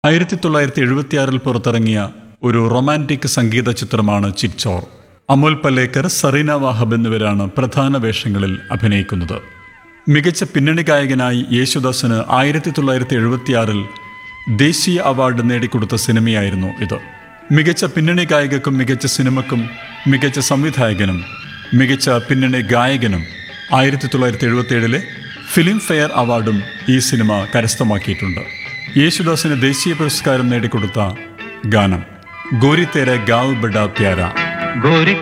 ആയിരത്തി തൊള്ളായിരത്തി എഴുപത്തിയാറിൽ പുറത്തിറങ്ങിയ ഒരു റൊമാൻറ്റിക് സംഗീത ചിത്രമാണ് ചിക്ചോർ അമോൽ പല്ലേക്കർ സറീന വാഹബ് എന്നിവരാണ് പ്രധാന വേഷങ്ങളിൽ അഭിനയിക്കുന്നത് മികച്ച പിന്നണി ഗായകനായി യേശുദാസിന് ആയിരത്തി തൊള്ളായിരത്തി എഴുപത്തിയാറിൽ ദേശീയ അവാർഡ് നേടിക്കൊടുത്ത സിനിമയായിരുന്നു ഇത് മികച്ച പിന്നണി ഗായകക്കും മികച്ച സിനിമക്കും മികച്ച സംവിധായകനും മികച്ച പിന്നണി ഗായകനും ആയിരത്തി തൊള്ളായിരത്തി എഴുപത്തിയേഴിലെ ഫിലിം ഫെയർ അവാർഡും ഈ സിനിമ കരസ്ഥമാക്കിയിട്ടുണ്ട് യേശുദാസിന് ദേശീയ പുരസ്കാരം നേടിക്കൊടുത്ത ഗാനം ഗോരി തേരെ ഗാവ് ബഡ പ്യാര गोरी